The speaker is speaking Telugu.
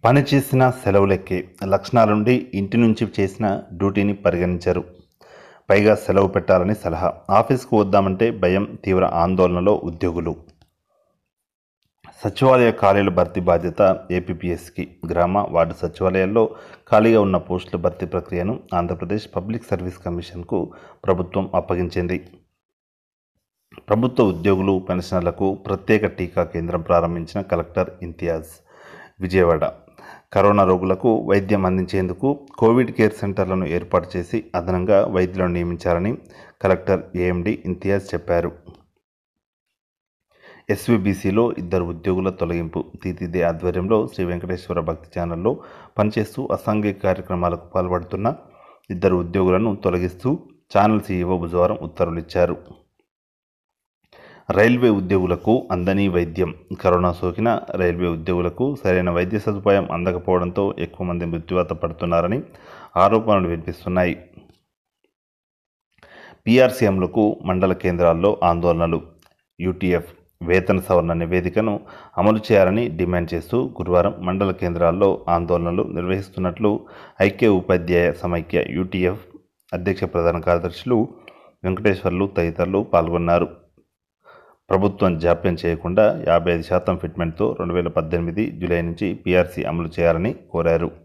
పనిచేసిన సెలవులెక్కే లక్షణాలుండి ఇంటి నుంచి చేసిన డ్యూటీని పరిగణించరు పైగా సెలవు పెట్టాలని సలహా ఆఫీస్కు వద్దామంటే భయం తీవ్ర ఆందోళనలో ఉద్యోగులు సచివాలయ ఖాళీల భర్తీ బాధ్యత ఏపీపీఎస్కి గ్రామ వార్డు సచివాలయాల్లో ఖాళీగా ఉన్న పోస్టుల భర్తీ ప్రక్రియను ఆంధ్రప్రదేశ్ పబ్లిక్ సర్వీస్ కమిషన్కు ప్రభుత్వం అప్పగించింది ప్రభుత్వ ఉద్యోగులు పెన్షనర్లకు ప్రత్యేక టీకా కేంద్రం ప్రారంభించిన కలెక్టర్ ఇంతియాజ్ విజయవాడ కరోనా రోగులకు వైద్యం అందించేందుకు కోవిడ్ కేర్ సెంటర్లను ఏర్పాటు చేసి అదనంగా వైద్యులను నియమించాలని కలెక్టర్ ఏఎండి ఇంతియాజ్ చెప్పారు ఎస్వీబీసీలో ఇద్దరు ఉద్యోగుల తొలగింపు తీతిదే ఆధ్వర్యంలో శ్రీ వెంకటేశ్వర భక్తి ఛానల్లో పనిచేస్తూ అసాంఘిక కార్యక్రమాలకు పాల్పడుతున్న ఇద్దరు ఉద్యోగులను తొలగిస్తూ ఛానల్ సీఈఓ బుధవారం ఉత్తర్వులు ఇచ్చారు రైల్వే ఉద్యోగులకు అందని వైద్యం కరోనా సోకిన రైల్వే ఉద్యోగులకు సరైన వైద్య సదుపాయం అందకపోవడంతో ఎక్కువ మంది మృత్యువాత పడుతున్నారని ఆరోపణలు వినిపిస్తున్నాయి పీఆర్సీఎంలకు మండల కేంద్రాల్లో ఆందోళనలు యూటీఎఫ్ వేతన సవరణ నివేదికను అమలు చేయాలని డిమాండ్ చేస్తూ గురువారం మండల కేంద్రాల్లో ఆందోళనలు నిర్వహిస్తున్నట్లు ఐక్య ఉపాధ్యాయ సమైక్య యూటీఎఫ్ అధ్యక్ష ప్రధాన కార్యదర్శులు వెంకటేశ్వర్లు తదితరులు పాల్గొన్నారు ప్రభుత్వం జాప్యం చేయకుండా యాభై ఐదు శాతం ఫిట్మెంట్తో రెండు వేల పద్దెనిమిది జూలై నుంచి పీఆర్సీ అమలు చేయాలని కోరారు